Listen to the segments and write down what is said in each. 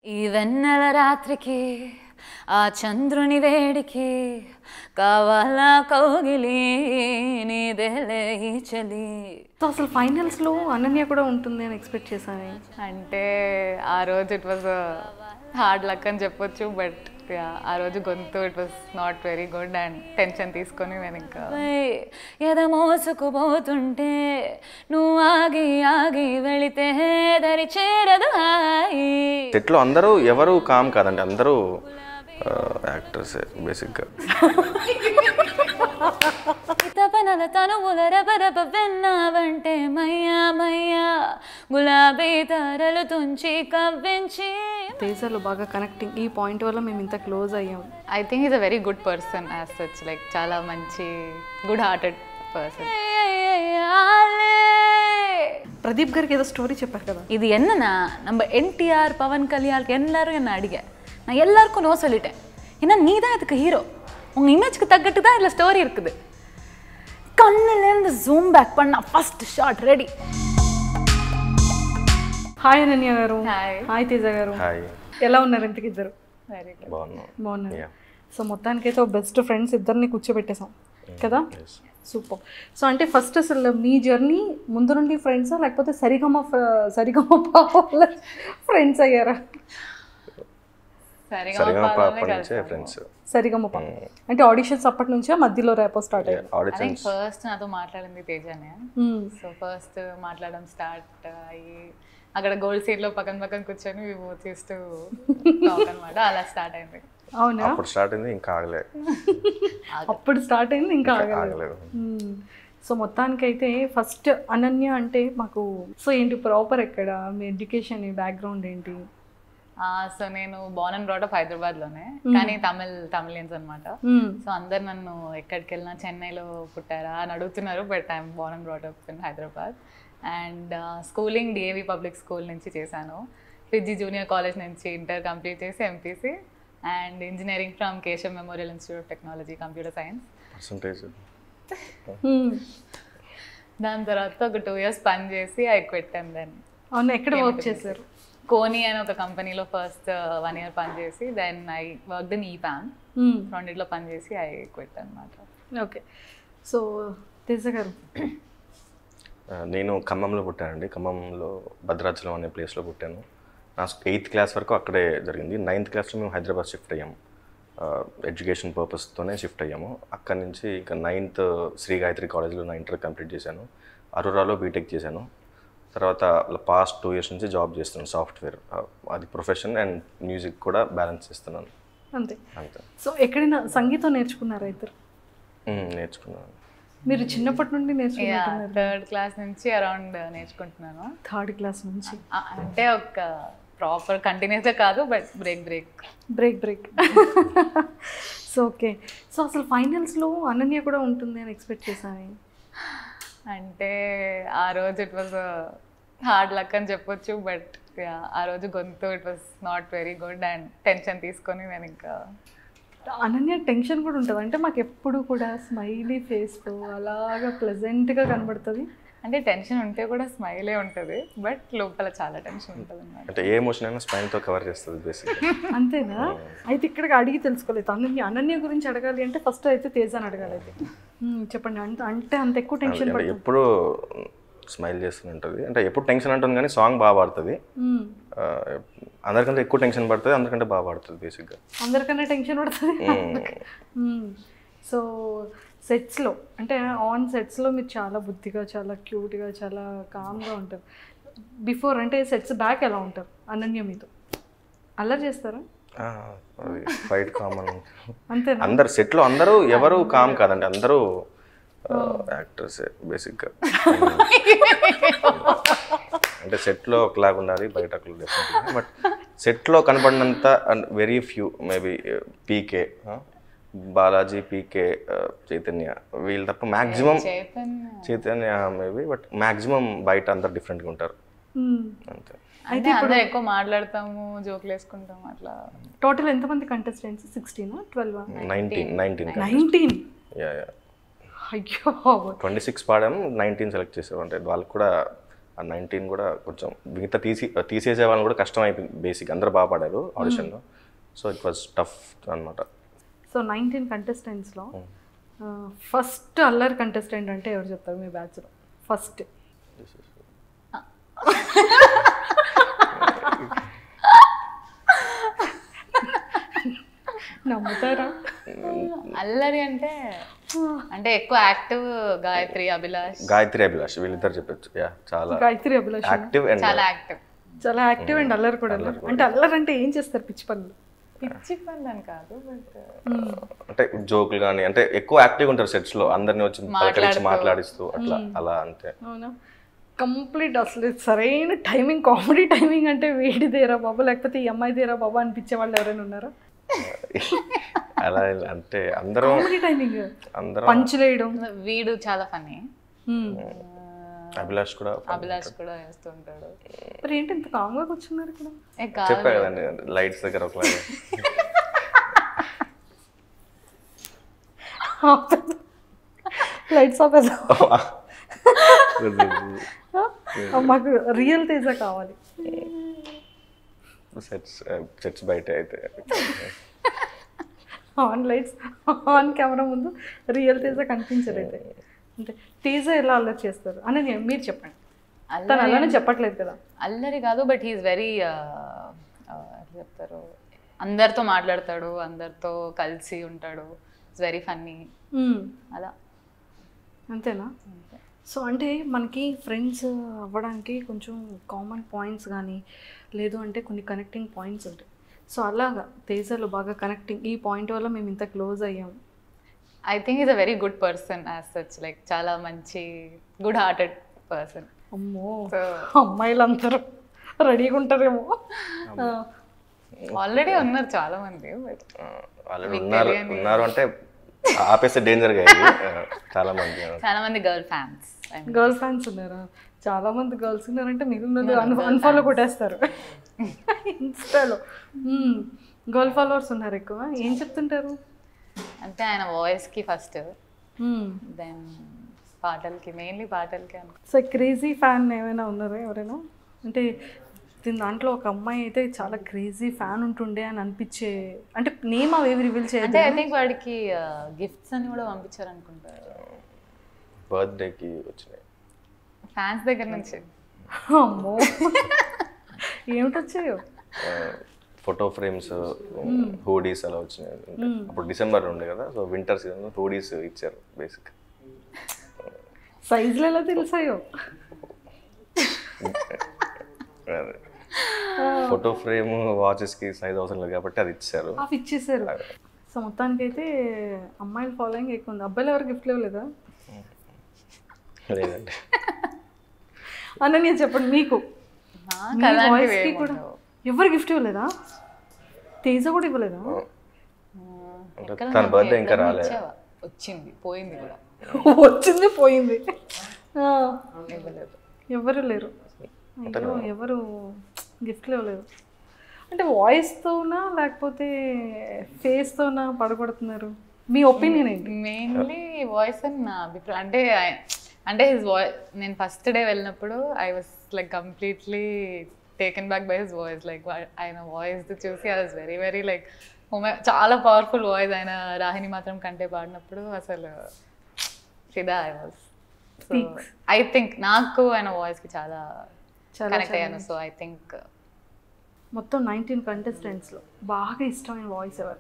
ఈ వెన్నెల రాత్రికి ఆ చంద్రుని వేడికి కావాలా కౌగిలి నీదేలే ఈ చలి సో అసలు ఫైనల్స్లో అనన్య కూడా ఉంటుంది అని ఎక్స్పెక్ట్ చేశాను అంటే ఆ రోజు ఇట్ వాజ్ హార్డ్ లక్ అని చెప్పొచ్చు బట్ ఆ రోజు గొంతు it was not very good and tension తీసుకొని నేను ఇంకా ఎద మోసుకుపోతుంటే నువ్వు ఆగి ఆగి వెళితే దరి చేరదు హాయి సెట్లో అందరూ ఎవరు కామ్ కాదండి అందరూ యాక్టర్స్ బేసిక్గా తపనల తనువుల రబరబ వెన్నావంటే మయ్యా మయ్యా గులాబీ తారలు తుంచి కవ్వించి తేజాలో బాగా కనెక్టింగ్ ఈ పాయింట్ వల్ల మేము ఇంత క్లోజ్ అయ్యాం I think is a very good person as such like చాలా మంచి గుడ్ హార్టెడ్ పర్సన్ ప్రదీప్ గారికి ఏదో స్టోరీ చెప్పారు కదా இது என்னன்னா நம்ம என்டிஆர் பவன் கல்யாணுக்கு எல்லாரும் என்ன அடிக நான் எல்லாருக்கும் நோ சொல்லிட்டேன் ஏன்னா நீ தான் இதுக்கு ஹீரோ உங்க இமேஜ்க்கு தக்கட்டு தான் இதில் ஸ்டோரி இருக்குது கண்ணுலேருந்து ஜூம் பேக் பண்ணா first shot ready hi Ananya గారు Hi. హాయ్ తేజ గారు హాయ్ ఎలా ఉన్నారు ఇంతకి ఇద్దరు వెరీ గుడ్ బాగున్నాం బాగున్నారు Yeah. సో మొత్తానికైతే ఒక బెస్ట్ ఫ్రెండ్స్ ఇద్దరిని కూర్చోబెట్టేసాం కదా సూపర్ సో అంటే ఫస్ట్ అసలు మీ జర్నీ ముందు నుండి ఫ్రెండ్సా లేకపోతే సరిగమ ఫ- సరిగమ పాప ఫ్రెండ్స్ అయ్యారా సరిగా సరిగా పాప నుంచే ఫ్రెండ్స్ సరిగమ పాప అంటే ఆడిషన్స్ అప్పటి నుంచే మధ్యలో రేపో స్టార్ట్ అయ్యారు ఆడిషన్స్ ఫస్ట్ నాతో మాట్లాడింది తేజనే సో ఫస్ట్ మాట్లాడడం స్టార్ట్ అయ్యి అక్కడ గోల్డ్ సీట్ లో పక్కన పక్కన కూర్చొని వివో తీస్తూ అనమాట అలా స్టార్ట్ అయింది అవునా అప్పుడు స్టార్ట్ అయింది ఇంకా ఆగలే అప్పుడు స్టార్ట్ అయింది ఇంకా ఆగలేదు ఆగలేదు మ్మ్. సో మొత్తానికైతే ఫస్ట్ అనన్య అంటే మాకు సో ఏంటి ప్రాపర్ ఎక్కడ మీ ఎడ్యుకేషన్ బ్యాక్గ్రౌండ్ ఏంటి సో నేను బోర్న్ అండ్ బ్రాటప్ హైదరాబాద్ లోనే కానీ తమిళ్ తమిళియన్స్ అనమాట మ్మ్. సో అందరు నన్ను ఎక్కడికి వెళ్ళినా చెన్నైలో పుట్టారా అని అడుగుతున్నారు but I'm born and brought up in Hyderabad and schooling DAV public school నుంచి చేశాను పిజి జూనియర్ కాలేజ్ నుంచి ఇంటర్ కంప్లీట్ చేసి MPC and engineering from Keshav memorial institute of technology computer science percentage మ్మ్. దాని తర్వాత ఒక టూ ఇయర్స్ పని చేసి ఐ క్విట్టాను దెన్ అవును ఎక్కడ వర్క్ చేశారు కోని అని ఒక కంపెనీలో ఫస్ట్ వన్ ఇయర్ పని చేసి దెన్ ఐ వర్క్ ఇన్ ఈ ప్యాన్ మ్మ్. రెండిట్లో పని చేసి ఐ క్విట్ అనమాట ఓకే సో తేజ గారు నేను ఖమ్మంలో పుట్టానండి ఖమ్మంలో భద్రాచలం అనే ప్లేస్లో పుట్టాను నా ఎయిత్ క్లాస్ వరకు అక్కడే జరిగింది నైన్త్ క్లాస్లో మేము హైదరాబాద్ షిఫ్ట్ అయ్యాము ఎడ్యుకేషన్ పర్పస్తోనే షిఫ్ట్ అయ్యాము అక్కడి నుంచి ఇంకా నైన్త్ శ్రీ గాయత్రి కాలేజ్లో నా ఇంటర్ కంప్లీట్ చేశాను అరోరాలో బీటెక్ చేశాను తర్వాత పాస్ట్ టూ ఇయర్స్ నుంచి జాబ్ చేస్తున్నాను సాఫ్ట్వేర్ అది ప్రొఫెషన్ అండ్ మ్యూజిక్ కూడా బ్యాలెన్స్ చేస్తున్నాను అంతే అంతే సో ఎక్కడైనా సంగీతం నేర్చుకున్నారా ఇద్దరు మ్, నేర్చుకున్నాను మీరు చిన్నప్పటి నుండి నేర్చుకున్నారు థర్డ్ క్లాస్ నుంచి అరౌండ్ నేర్చుకుంటున్నాను థర్డ్ క్లాస్ నుంచి ఆ, అంటే ఒక ప్రాపర్ కంటిన్యూస్గా కాదు but break break break break so okay so అసలు ఫైనల్స్లో అనన్య కూడా ఉంటుంది అని ఎక్స్పెక్ట్ చేశాను అంటే ఆ రోజు ఇట్ వాజ్ హార్డ్ లక్ అని చెప్పొచ్చు బట్ ఆ రోజు గొంతు it was not very good and tension తీసుకొని నేను ఇంకా అనన్య టెన్షన్ కూడా ఉంటుంది అంటే మాకు ఎప్పుడు కూడా స్మైలీ ఫేస్తో అలాగా ప్లెజెంట్గా కనబడుతుంది అంటే టెన్షన్ ఉంటే కూడా స్మైలే ఉంటుంది బట్ లోపల చాలా టెన్షన్ ఉంటుంది అన్నమాట అంటే ఏ ఎమోషన్ అయినా స్పైన్తో కవర్ చేస్తుంది బేసిక్గా అంతేనా అయితే ఇక్కడికి అడిగి తెలుసుకోలేదు అనన్య అనన్య గురించి అడగాలి అంటే ఫస్ట్ అయితే తేజాని అడగాలి అయితే మ్మ్, చెప్పండి అంటే అంటే అంత ఎక్కువ టెన్షన్ అంటే పడుతుంది ఎప్పుడు స్మైల్ చేస్తూనే ఉంటుంది అంటే ఎప్పుడు టెన్షన్ అంటుంది కానీ సాంగ్ బాగా పాడుతుంది మ్మ్. ఆ, అందరికంటే ఎక్కువ టెన్షన్ పడుతుంది అందరికంటే బాగా పాడుతుంది బేసిక్గా అందరికన్నా టెన్షన్ పడుతుంది సో సెట్స్లో అంటే ఆన్ సెట్స్లో మీరు చాలా బుద్ధిగా చాలా క్యూట్గా చాలా కామ్గా ఉంటారు బిఫోర్ అంటే సెట్స్ బ్యాక్ ఎలా ఉంటారు అనన్య మీతో అల్లరి చేస్తారా అది ఫైట్ కామన్ అంతేనా అందరు సెట్లో అందరూ ఎవరు కామ్ కాదండి అందరూ యాక్టర్స్ బేసిక్గా అంటే సెట్లో ఒకలాగా ఉండాలి బయట ఒకలా డెఫినెట్గా బట్ సెట్లో కనపడినంత and very few maybe PK Balaji PK Chaitanya వీళ్ళు తప్ప maximum Chaitanya Chaitanya maybe but maximum బయట అందరు డిఫరెంట్గా ఉంటారు మ్మ్. అంతే అంటే అందరూ ఎక్కువ మాట్లాడతాము జోకులు వేసుకుంటాము అట్లా టోటల్ ఎంతమంది కంటెస్టెంట్స్ సిక్స్టీనా twelve nineteen nineteen nineteen yeah yeah అయ్యో ట్వంటీ సిక్స్ పాడాము నైన్టీన్ సెలెక్ట్ చేసారు అంటే వాళ్ళకి కూడా ఆ నైన్టీన్ కూడా కొంచెం మిగతా తీసి తీసేసే వాళ్ళని కూడా కష్టం అయిపోయింది బేసిక్ అందరూ బాగా పాడారు ఆడిషన్లో సో ఇట్ వాజ్ టఫ్ అనమాట సో నైన్టీన్ కంటెస్టెంట్స్లో ఫస్ట్ అల్లరి కంటెస్టెంట్ అంటే ఎవరు చెప్తారు మీ బ్యాచ్లో ఫస్ట్ నమ్ముతారా అల్లరి అంటే అంటే ఎక్కువ యాక్టివ్ గాయత్రి అభిలాష్ గాయత్రి అభిలాష్ వీళ్ళిద్దరు చెప్పచ్చు యా చాలా గాయత్రి అభిలాష్ యాక్టివ్ అండ్ చాలా యాక్టివ్ చాలా యాక్టివ్ అండ్ అల్లరి కూడా అంటే అల్లరి అంటే ఏం చేస్తారు పిచ్చి పనులు పిచ్చి పని అని కాదు బట్ అంటే జోకులు కానీ అంటే ఎక్కువ యాక్టివ్ ఉంటారు సెట్స్ లో అందరిని వచ్చి పలకరించి మాట్లాడిస్తూ అట్లా అలా అంతే అవునా కంప్లీట్ అసలు సరైన టైమింగ్ కామెడీ టైమింగ్ అంటే వేడిదేరా బాబు లేకపోతే ఈ అమ్మాయి దేరా బాబు అనిపించే వాళ్ళు ఎవరైనా ఉన్నారా అలా అంటే అందరం కామెడీ టైమింగ్ అందరం పంచులేయడం వీడు చాలా ఫనీ Hmm. అభిలాష్ కూడా అభిలాష్ కూడా వేస్తుంటాడు మరి ఏంటి ఇంత కామ్గా కూర్చున్నారు ఇక్కడ ఏ కాదు చెప్పా కదండి లైట్స్ దగ్గర ఒకలాగా లైట్స్ ఆఫ్ మాకు రియల్ తేజ కావాలి సెట్స్ సెట్స్ బయట అయితే ఆన్ లైట్స్ ఆన్ కెమెరా ముందు రియల్ తేజ కనిపించదు అయితే అంటే తేజ ఎలా అల్లరి చేస్తారు అని నేను- మీరు చెప్పండి తను అలానే చెప్పట్లేదు కదా అల్లరి కాదు బట్ హీస్ వెరీ చెప్తారు అందరితో మాట్లాడతాడు అందరితో కలిసి ఉంటాడు ఇట్స్ వెరీ ఫన్నీ Hmm. అలా అంతేనా సో అంటే మనకి ఫ్రెండ్స్ అవ్వడానికి కొంచెం కామన్ పాయింట్స్ కానీ లేదు అంటే కొన్ని కనెక్టింగ్ పాయింట్స్ ఉంటాయి సో అలాగా తేజలో బాగా కనెక్టింగ్ ఈ పాయింట్ వల్ల మేము ఇంత క్లోజ్ అయ్యాం I think is a very good person as such like చాలా మంచి గుడ్ హార్టెడ్ పర్సన్ అమ్మో సో అమ్మాయిలు అందరూ రెడీగా ఉంటారేమో ఆ, ఆల్రెడీ ఉన్నారు చాలా మంది బట్ ఆల్రెడీ ఉన్నారు ఉన్నారు అంటే ఆపేస్తే డేంజర్ గా ఇది ఆ, చాలా మంది చాలా మంది గర్ల్ ఫ్యాన్స్ గర్ల్ ఫ్యాన్స్ ఉన్నారా చాలా మంది గర్ల్స్ ఉన్నారంటే మిగిలిన అన్ఫాలో కొట్టేస్తారు ఇన్స్టాలో గర్ల్ ఫాలోవర్స్ ఉన్నారు ఎక్కువ ఏం చెప్తుంటారు అంటే ఆయన voice కి ఫస్ట్ Hmm. దెన్ పాటలకి మెయిన్లీ పాటలకి అనుకో సో క్రేజీ ఫ్యాన్ ఏమైనా ఉన్నారా ఎవరైనా అంటే దీని దాంట్లో ఒక అమ్మాయి అయితే చాలా క్రేజీ ఫ్యాన్ ఉంటుండే అని అనిపించే అంటే నేమ్ అవేవి రివీల్ చేయదు అంటే ఐ థింక్ వాడికి గిఫ్ట్స్ అని కూడా పంపించారు అనుకుంటారు బర్త్డేకి వచ్చినాయి ఫ్యాన్స్ దగ్గర నుంచి అమ్మో ఏమిటి వచ్చాయో ఫోటో ఫ్రేమ్స్ హూడీస్ అలా వచ్చినాయి అప్పుడు డిసెంబర్ ఉండే కదా సో వింటర్ సీజన్ హూడీస్ ఇచ్చారు బేసిక్ సైజులు ఎలా తెలిసాయో ఫోటో ఫ్రేమ్ వాచెస్కి సైజ్ అవసరం లేదు కాబట్టి అది ఇచ్చారు అవి ఇచ్చేసారు సో మొత్తానికి అయితే అమ్మాయిల ఫాలోయింగ్ ఎక్కువ ఉంది అబ్బాయిలు ఎవరు గిఫ్ట్ ఇవ్వలేదా లేదండి అన్న నేను చెప్పండి మీకు నాకు మీ అలాంటివి voice కి ఏమి కూడా ఉండవు. ఎవరు గిఫ్ట్ ఇవ్వలేదా తేజ కూడా ఇవ్వలేదా అంటే ఎక్కడ తన నాకు బర్త్డే ఇంకా ఎప్పుడన్నా రాలేదు ఇచ్చావా? వచ్చింది పోయింది కూడా వచ్చింది పోయింది ఆ, ఇవ్వలేదు ఎవరు లేరు అయ్యో ఎవరు గిఫ్ట్లు ఇవ్వలేదు అంటే వాయిస్తోనా లేకపోతే ఫేస్తోనా పడగొడుతున్నారు మీ ఒపీనియన్ ఏంటి మెయిన్లీ వాయిస్ అని నా అభిప్రాయం అంటే ఆయ- అంటే హిజ్ వాయిస్ నేను ఫస్ట్ డే వెళ్ళినప్పుడు I was like completely taken back by his voice like ఆయన వాయిస్ చూసి I was very very like చాలా పవర్ఫుల్ వాయిస్ ఆయన రాహిని మాత్రం కంటే పాడినప్పుడు అసలు ఫిదా I was so I think నాకు ఆయన వాయిస్కి చాలా చాలా కనెక్ట్ అయ్యాను సో ఐ థింక్ మొత్తం నైన్టీన్ కంటెస్టెంట్స్లో బాగా ఇష్టమైన వాయిస్ ఎవరు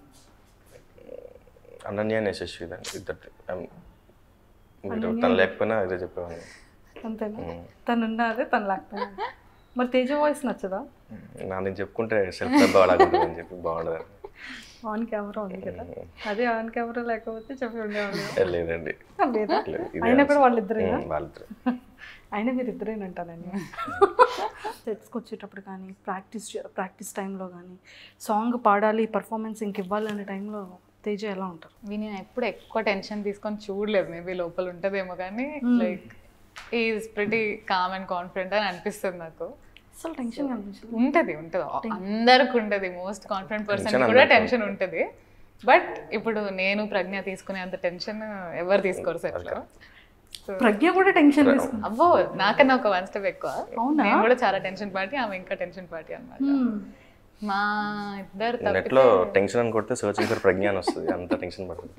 అనన్య యశస్వి దాన్ని ఇద్దరు మీరు తను లేకపోయినా ఇదే చెప్పేవాడిని అంతేనా తను ఉన్నదే తను లేకపోయినా మరి తేజ వాయిస్ నచ్చదా నా నేను చెప్పుకుంటే సెల్ఫ్ డబ్బా అలాగుంటుందని చెప్పి బాగుండదు ఆన్ కెమెరా ఉంది కదా అదే ఆన్ కెమెరా లేకపోతే చెప్పి ఉండేవాళ్ళు లేదండి లేదా లేదు, ఇదే అయినా కూడా వాళ్ళిద్దరేనా ఉమ్, వాళ్ళిద్దరు అయినా మీరు ఇద్దరేనంటానండి సెట్స్కి వచ్చేటప్పుడు కానీ ప్రాక్టీస్ ప్రాక్టీస్ టైంలో కానీ సాంగ్ పాడాలి పర్ఫార్మెన్స్ ఇంక ఇవ్వాలి అనే టైంలో తేజ ఎలా ఉంటారు ఇవి నేను ఎప్పుడు ఎక్కువ టెన్షన్ తీసుకొని చూడలేదు మేబీ లోపల ఉంటుందేమో కానీ like is pretty calm and confident అని అనిపిస్తుంది నాకు అసలు టెన్షన్ అనిపించదు ఉంటది ఉంటది అందరికి ఉంటది మోస్ట్ కాన్ఫిడెంట్ పర్సన్ కూడా టెన్షన్ ఉంటది బట్ ఇప్పుడు నేను ప్రజ్ఞ తీసుకునే అంత టెన్షన్ ఎవరు తీసుకోరు సెట్ లో ప్రజ్ఞ కూడా టెన్షన్ తీసుకుంది అబ్బో నాకన్నా ఒక వన్ స్టెప్ ఎక్కువ అవునా? నేను కూడా చాలా టెన్షన్ పార్టీ ఆమె ఇంకా టెన్షన్ పార్టీ అన్నమాట మా ఇద్దరు తప్ప నెట్లో టెన్షన్ అని కొడితే సర్చింగ్ ఫర్ ప్రజ్ఞ అని వస్తుంది అంత టెన్షన్ పడుతుంది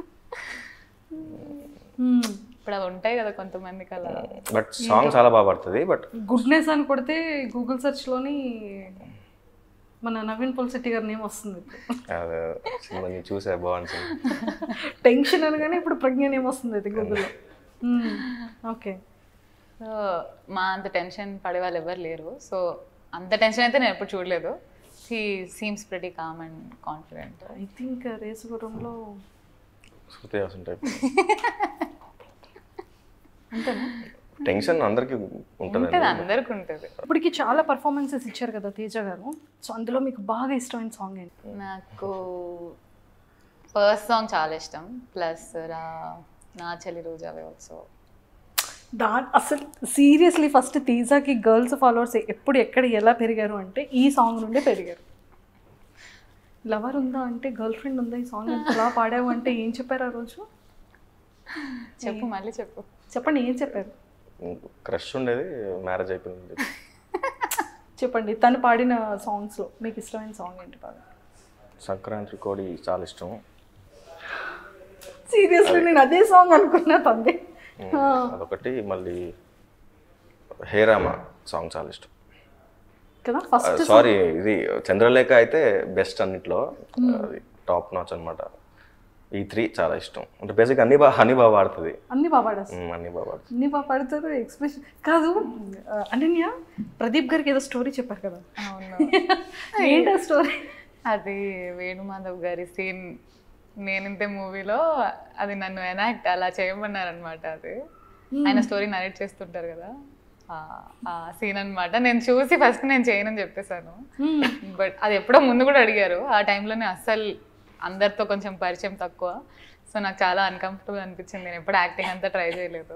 ఇప్పుడు అవి ఉంటాయి కదా కొంతమందికి అలా బట్ సాంగ్ చాలా బాగా పడుతుంది బట్ గుడ్నెస్ అని కొడితే గూగుల్ సెర్చ్లోని మన నవీన్ పొల్శెట్టి గారి నేమ్ వస్తుంది అది సినిమా నేను చూసా బాగుంది టెన్షన్ అనగానే ఇప్పుడు ప్రజ్ఞ నేమ్ వస్తుంది అది గూగుల్లో ఓకే సో మా అంత టెన్షన్ పడే వాళ్ళు ఎవరు లేరు సో అంత టెన్షన్ అయితే నేను ఎప్పుడు చూడలేదు he seems pretty calm and confident I think రేసుగురంలో శృతి హాసన్ టైప్ అంతేనా టెన్షన్ అందరికీ ఉంటుంది ఉంటుంది అందరికి ఉంటుంది ఇప్పటికి చాలా పర్ఫార్మెన్సెస్ ఇచ్చారు కదా తేజ గారు సో అందులో మీకు బాగా ఇష్టమైన సాంగ్ ఏంటి నాకు ఫస్ట్ సాంగ్ చాలా ఇష్టం ప్లస్ రా నా చెల్లి రోజావే ఆల్సో దా అసలు సీరియస్లీ ఫస్ట్ తేజాకి గర్ల్స్ ఫాలోవర్స్ ఎప్పుడు ఎక్కడ ఎలా పెరిగారు అంటే ఈ సాంగ్ నుండే పెరిగారు లవర్ ఉందా అంటే గర్ల్ ఫ్రెండ్ ఉందా ఈ సాంగ్ ఎంతలా పాడావు అంటే ఏం చెప్పారు ఆ రోజు చెప్పు మళ్ళీ చెప్పు చెప్పండి ఏం చెప్పారు క్రష్ ఉండేది మ్యారేజ్ అయిపోయింది చెప్పండి తను పాడిన సాంగ్స్లో మీకు ఇష్టమైన సాంగ్ ఏంటి బాగా సంక్రాంతి కోడి చాలా ఇష్టం సీరియస్లీ నేను అదే సాంగ్ అనుకున్నా తంది అదొకటి మళ్ళీ హేరామ సాంగ్ చాలా ఇష్టం కదా ఫస్ట్ సారీ ఇది చంద్రలేఖ అయితే బెస్ట్ అన్నిట్లో అది టాప్ నాచ్ అనమాట ఈ త్రీ చాలా ఇష్టం అంటే బేసిక్ అన్ని బాగా అన్ని బాగా పాడుతుంది అన్ని బాగా పాడేస్తారు ఉమ్, అన్ని బాగా పాడుతుంది అన్ని బాగా పాడతారు ఎక్స్ప్రెషన్ కాదు ఆ, అనన్య ప్రదీప్ గారికి ఏదో స్టోరీ చెప్పారు కదా అవును ఏంటి ఆ స్టోరీ అది వేణుమాధవ్ గారి సీన్ నేనింతే మూవీలో అది నన్ను ఎనాక్ట్ అలా చేయమన్నారనమాట అది ఆయన స్టోరీ నరేట్ చేస్తుంటారు కదా ఆ- ఆ సీన్ అన్నమాట నేను చూసి ఫస్ట్ నేను చేయనని చెప్పేశాను బట్ అది ఎప్పుడో ముందు కూడా అడిగారు ఆ టైంలోనే అస్సలు అందరితో కొంచెం పరిచయం తక్కువ సో నాకు చాలా అన్కంఫర్టబుల్ అనిపించింది నేను ఎప్పుడు యాక్టింగ్ అంతా ట్రై చేయలేదు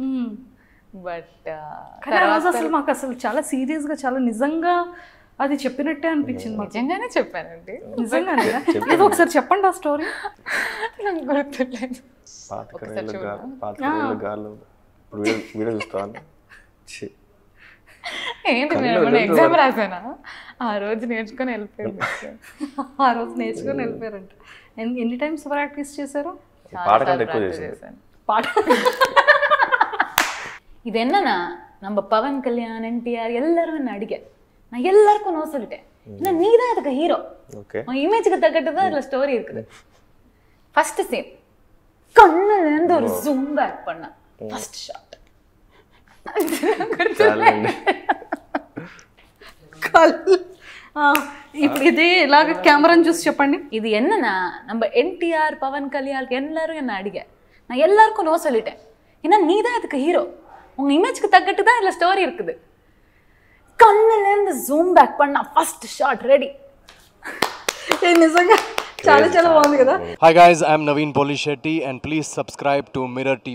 బట్ కానీ ఆ రోజు అసలు మాకు అసలు చాలా సీరియస్ గా చాలా నిజంగా అది చెప్పినట్టే అనిపించింది మాకు నిజంగానే చెప్పానండి నిజంగానే ఇది ఒకసారి చెప్పండి ఆ స్టోరీ నాకు గుర్తులేదు పాతకరేళ్ళు గాలు పాతకరేళ్ళు గాలు ఇప్పుడు వీడియో వీడియో చూస్తాను ఛీ. ఏంటి నేను ఏమన్నా ఎగ్జామ్ రాసానా ఆ రోజు నేర్చుకొని వెళ్ళిపోయింది ఆ రోజు నేర్చుకొని వెళ్ళిపోయారంట ఎన్ని- ఎన్ని టైమ్స్ ప్రాక్టీస్ చేశారు పాట కంటే ఎక్కువ చేసింది చేశాను పాట இது என்னன்னா நம்ம பவன் கல்யாண் என்டிஆர் எல்லாரும் அடிக்க நான் எல்லாருக்கும் நோ சொல்லிட்டேன் ஏன்னா நீ தான் இதுக்கு ஹீரோ ఓకే உன் இமேஜுக்கு தக்கட்டு தான் இதுல ஸ்டோரி இருக்குது ஃபர்ஸ்ட் சீன் கண்ணுல இருந்து ஒரு ஜூம் பேக் பண்ண ஃபர்ஸ்ட் ஷாட் చాలండి కళ్ళు. ఆ, ఇప్పుడు ఇదే ఇలాగ కెమెరాని చూసి చెప్పండి இது என்னன்னா நம்ம என்டிஆர் பவன் கல்யாண் எல்லாரும் என்ன அடிக்க நான் எல்லாருக்கும் நோ சொல்லிட்டேன் ஏன்னா நீ தான் இதுக்கு ஹீரோ உங்க இமேஜ்க்கு தக்கட்டு தான் இதுல ஸ்டோரி இருக்குது கண்ணுல இருந்து ஜூம் பேக் பண்ண ஃபர்ஸ்ட் ஷாட் ரெடி ఏ నిజంగా చాలా చాలా బాగుంది కదా Hi guys, I'm Naveen Polishetty and please subscribe to Mirror TV.